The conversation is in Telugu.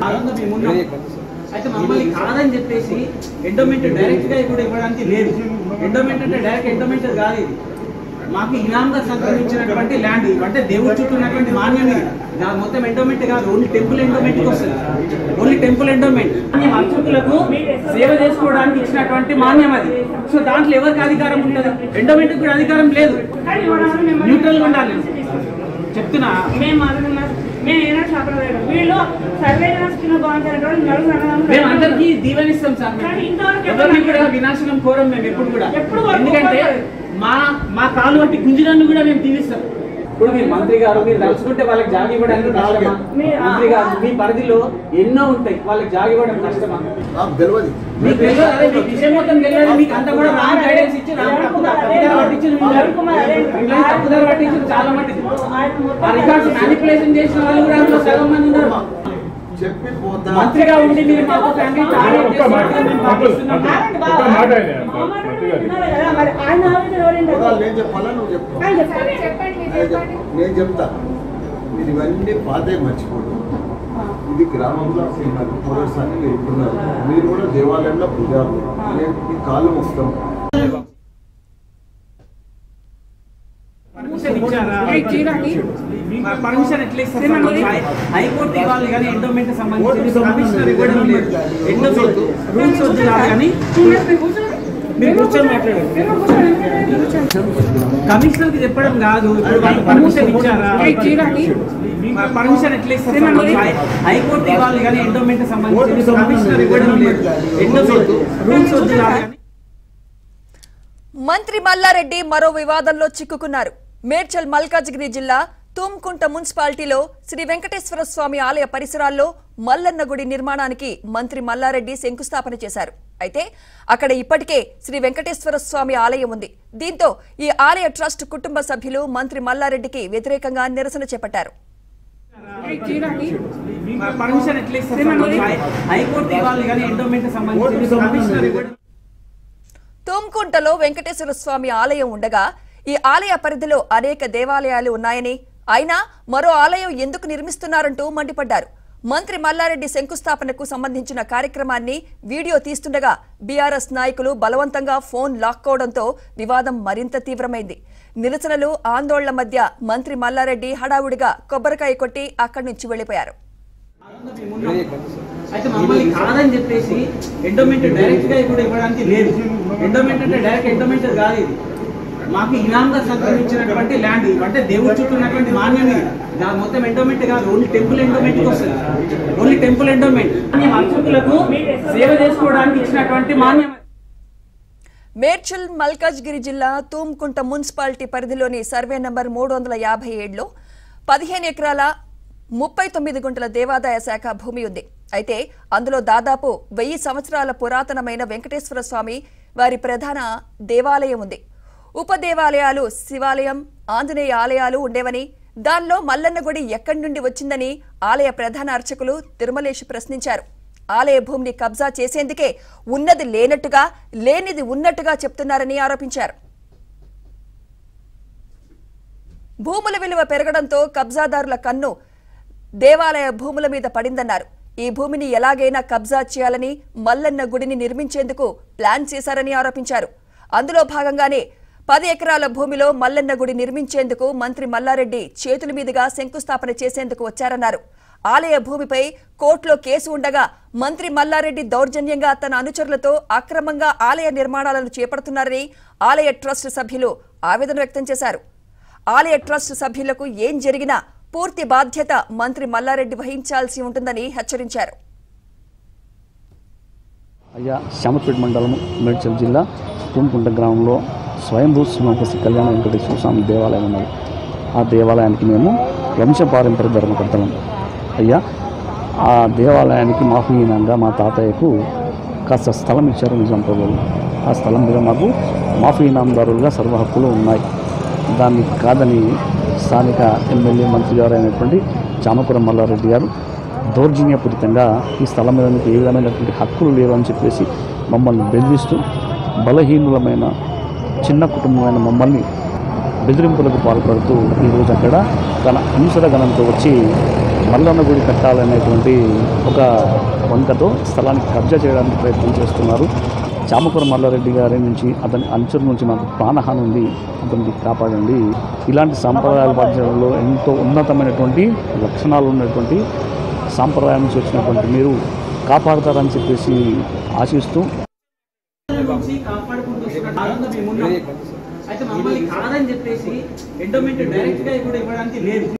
కాలంలో మేము ఉన్నాం. అయితే మమ్మల్ని కాదని చెప్పేసి ఎండోమెంట్ డైరెక్ట్ గా కూడా ఇవ్వడానికి లేదు ఎండోమెంట్ అంటే డైరెక్ట్ ఎండోమెంట్ కాదు ఇది మాకు ఇనాంగా సంక్రమించినటువంటి ల్యాండ్ అంటే దేవుడి చుట్టూ ఉన్నటువంటి మాన్యం ఇది దాని మొత్తం ఎండోమెంట్ కాదు ఓన్లీ టెంపుల్ ఎండోమెంట్ వస్తుంది ఓన్లీ టెంపుల్ ఎండోమెంట్ అర్చకులకు సేవ చేసుకోవడానికి ఇచ్చినటువంటి మాన్యం అది సో దాంట్లో ఎవరికి అధికారం ఉంటుంది ఎండోమెంట్ కూడా అధికారం లేదు న్యూట్రల్ గా ఉండాలి చెప్తున్నా మేము అనుకున్నాం మేము ఏదైనా షాపులో వెళ్ళాం వీళ్ళు సర్వే కింద బాగుంటారు మేము అందరికీ దీవెనిస్తాం సార్ మేము. కానీ ఇంతవరకు ఎవరిని కూడా వినాశనం కోరం మేము ఎప్పుడు కూడా ఎప్పుడు కూడా ఎందుకంటే కోరలేదు. మా మా కాలు బట్టి గుంజినన్ను కూడా మేము దీవిస్తాం ఇప్పుడు మీరు మంత్రి గారు మీరు తలుచుకుంటే వాళ్ళకి జాగి ఇవ్వడానికి కష్టమా మీ- మంత్రి గారు మీ పరిధిలో ఎన్నో ఉంటాయి వాళ్ళకి జాగి ఇవ్వడం కష్టమా నాకు తెలియదు మీకు తెలియదు అదే మీకు విషయం మొత్తం తెలియదు మీకు అంతా కూడా రాంగ్ గైడెన్స్ ఇచ్చి రాంగ్ తప్పుదారి తప్పుదారి పట్టించి మిమ్మల్ని తప్పుదారి పట్టించి చాలా మంది ఆ రికార్డ్స్ మ్యానిపులేషన్ చేసిన వాళ్ళు కూడా అందులో సగం మంది ఉన్నారు చెప్పి పోతా మంత్రిగా ఉండి మీరు మాకు ఫ్యామిలీ టార్గెట్ చేస్తున్నట్టు మేము భావిస్తున్నాం. ఒక్క మాట ఆయన, మంత్రి గారు. మరి ఆయన ఆలోచన ఎవరండి పోదా, నేను చెప్పాలా నువ్వు చెప్పు ఆయన చెప్పండి నేను చెప్- నేను చెప్తా మీరు ఇవన్నీ పాతే మర్చిపోదు ఇది గ్రామంలో ఉన్నారు మొదటిసారి మీరు ఉంటున్నారు మీరు కూడా దేవాలయంలో పూజారు నేను మీ కాళ్ళు ముక్తాం పర్మిషన్ ఇచ్చారా? పర్మిషన్ ఎట్లా ఇస్తారు సార్? హై- హైకోర్టు ఇవ్వాలి కానీ ఎండోమెంట్ సంబంధించి కమిషనర్ ఇవ్వడం లేదు ఎండోమెంట్ రూల్స్ వద్దు కాదు కానీ మీరు కూర్చొని మాట్లాడండి కమిషనర్ కి చెప్పడం కాదు ఇప్పుడు వాళ్ళు పర్మిషన్ ఇచ్చారా పర్మిషన్ ఎట్లా ఇస్తారు సార్? హై- హైకోర్టు ఇవ్వాలి కానీ ఎండోమెంట్ సంబంధించి కమిషనర్ ఇవ్వడం లేదు ఎండోమెంట్ రూల్స్ వద్దు కాదు కానీ మంత్రి మల్లారెడ్డి మరో వివాదంలో చిక్కుకున్నారు మేడ్చల్ మల్కాజ్గిరి జిల్లా తుమ్కుంట మున్సిపాలిటీలో శ్రీ వెంకటేశ్వర స్వామి ఆలయ పరిసరాల్లో మల్లన్న గుడి నిర్మాణానికి మంత్రి మల్లారెడ్డి శంకుస్థాపన చేశారు అయితే అక్కడ ఇప్పటికే శ్రీ వెంకటేశ్వర స్వామి ఆలయం ఉంది దీంతో ఈ ఆలయ ట్రస్ట్ కుటుంబ సభ్యులు మంత్రి మల్లారెడ్డికి వ్యతిరేకంగా నిరసన చేపట్టారు పర్మిషన్ ఎట్లా ఇస్తారు సార్? హై- హైకోర్టు ఇవ్వాలి కానీ ఎండోమెంట్ సంబంధించి కమిషనర్ ఇవ్వడం తుమ్కుంటలో వెంకటేశ్వర స్వామి ఆలయం ఉండగా ఈ ఆలయ పరిధిలో అనేక దేవాలయాలు ఉన్నాయని అయినా మరో ఆలయం ఎందుకు నిర్మిస్తున్నారంటూ మండిపడ్డారు మంత్రి మల్లారెడ్డి శంకుస్థాపనకు సంబంధించిన కార్యక్రమాన్ని వీడియో తీస్తుండగా బీఆర్ఎస్ నాయకులు బలవంతంగా ఫోన్ లాక్కోవడంతో వివాదం మరింత తీవ్రమైంది నిరసనలు ఆందోళన మధ్య మంత్రి మల్లారెడ్డి హడావుడిగా కొబ్బరికాయ కొట్టి అక్కడి నుంచి వెళ్లిపోయారు అయితే మమ్మల్ని కాదని చెప్పేసి ఎండోమెంట్ డైరెక్ట్ గా కూడా ఇవ్వడానికి లేదు ఎండోమెంట్ అంటే డైరెక్ట్ ఎండోమెంట్ కాదు ఇది మాకు ఇనాంగా సంక్రమించినటువంటి ల్యాండ్ అంటే దేవుడి చుట్టూ ఉన్నటువంటి మాన్యం ఇది దాని మొత్తం ఎండోమెంట్ కాదు ఓన్లీ టెంపుల్ ఎండోమెంట్ వస్తుంది ఓన్లీ టెంపుల్ ఎండోమెంట్ అర్చకులకు సేవ చేసుకోవడానికి ఇచ్చినటువంటి మాన్యం మేడ్చల్ మల్కాజ్గిరి జిల్లా తూమ్కుంట మున్సిపాలిటీ పరిధిలోని సర్వే నంబర్ మూడు వందల యాభై ఏడులో పదిహేను ఎకరాల ముప్పై తొమ్మిది గుంటల దేవాదాయ శాఖ భూమి ఉంది అయితే అందులో దాదాపు వెయ్యి సంవత్సరాల పురాతనమైన వెంకటేశ్వర స్వామి వారి ప్రధాన దేవాలయం ఉంది ఉప దేవాలయాలు శివాలయం ఆంజనేయ ఆలయాలు ఉండేవని దానిలో మల్లన్న గుడి ఎక్కడి నుండి వచ్చిందని ఆలయ ప్రధాన అర్చకులు తిరుమలేష్ ప్రశ్నించారు ఆలయ భూమిని కబ్జా చేసేందుకే ఉన్నది లేనట్టుగా లేనిది ఉన్నట్టుగా చెప్తున్నారని ఆరోపించారు భూముల విలువ పెరగడంతో కబ్జాదారుల కన్ను దేవాలయ భూముల మీద పడిందన్నారు ఈ భూమిని ఎలాగైనా కబ్జా చేయాలని మల్లన్న గుడిని నిర్మించేందుకు ప్లాన్ చేశారని ఆరోపించారు అందులో భాగంగానే పది ఎకరాల భూమిలో మల్లన్న గుడి నిర్మించేందుకు మంత్రి మల్లారెడ్డి చేతుల మీదుగా శంకుస్థాపన చేసేందుకు వచ్చారన్నారు ఆలయ భూమిపై కోర్టులో కేసు ఉండగా మంత్రి మల్లారెడ్డి దౌర్జన్యంగా తన అనుచరులతో అక్రమంగా ఆలయ నిర్మాణాలను చేపడుతున్నారని ఆలయ ట్రస్ట్ సభ్యులు ఆవేదన వ్యక్తం చేశారు ఆలయ ట్రస్ట్ సభ్యులకు ఏం జరిగినా పూర్తి బాధ్యత మంత్రి మల్లారెడ్డి వహించాల్సి ఉంటుందని హెచ్చరించారు అయ్యా శ్యామపేట మండలం మేడ్చల్ జిల్లా తుమ్కుంట గ్రామంలో స్వయంభూ శ్రీమంకసి కళ్యాణ వెంకటేశ్వర స్వామి దేవాలయం ఉన్నది ఆ దేవాలయానికి మేము వంశపారంపర్య ధర్మకర్తలం అయ్యా ఆ దేవాలయానికి మాఫీనంగా మా తాతయ్యకు కాస్త స్థలం ఇచ్చారు నిజాం ప్రభువులు ఆ స్థలం మీద మాకు మాఫీ ఇనామదారులుగా సర్వ హక్కులు ఉన్నాయి దాన్ని కాదని స్థానిక ఎమ్మెల్యే మంత్రి గారు అయినటువంటి చామపురం మల్లారెడ్డి గారు దౌర్జన్యపూరితంగా ఈ స్థలం మీద మీకు ఏ విధమైనటువంటి హక్కులు లేవని చెప్పేసి మమ్మల్ని బెదిరిస్తూ బలహీనులమైన చిన్న కుటుంబమైన మమ్మల్ని బెదిరింపులకు పాల్పడుతూ ఈరోజు అక్కడ తన హింసల గణంతో వచ్చి మల్లన్న గుడి కట్టాలనేటువంటి ఒక వంకతో స్థలానికి కబ్జా చేయడానికి ప్రయత్నం చేస్తున్నారు చామపురం మల్లారెడ్డి గారి నుంచి అతని అంచుల నుంచి మాకు ప్రాణహాని ఉంది అతనికి కాపాడండి ఇలాంటి సాంప్రదాయాల పాటించడంలో ఎంతో ఉన్నతమైనటువంటి లక్షణాలు ఉన్నటువంటి సాంప్రదాయం నుంచి వచ్చినటువంటి మీరు కాపాడతారని చెప్పేసి ఆశిస్తూ నుంచి కాపాడుకుంటూ వస్తున్న కాలంలో మేము ఉన్నాం. అయితే మమ్మల్ని కాదని చెప్పేసి ఎండోమెంట్ డైరెక్ట్ గా కూడా ఇవ్వడానికి లేదు